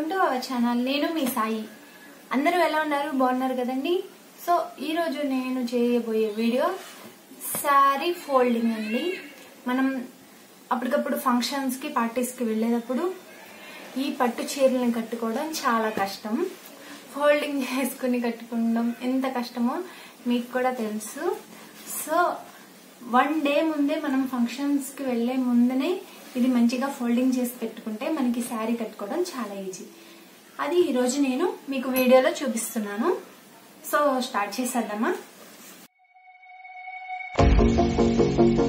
welcome to our channel నేను మీ సాయి అందరూ ఎలా ఉన్నారు బాగున్నారు కదండి సో ఈ రోజు నేను చేయబోయే వీడియో శారీ ఫోల్డింగ్ అండి మనం అప్పటికప్పుడు ఫంక్షన్స్ కి పార్టీస్ కి వెళ్ళేటప్పుడు ఈ పట్టు చీరలను కట్టుకోవడం చాలా కష్టం ఫోల్డింగ్ చేసుకుని కట్టుకోవడం ఎంత కష్టమో మీకు కూడా తెలుసు సో వన్ డే ముందే మనం ఫంక్షన్స్ కి వెళ్లే ముందనే ఇది మంచిగా ఫోల్డింగ్ చేసి పెట్టుకుంటే మనకి శారీ కట్టుకోవడం చాలా ఈజీ అది ఈ రోజు నేను మీకు వీడియోలో చూపిస్తున్నాను సో స్టార్ట్ చేసేద్దామా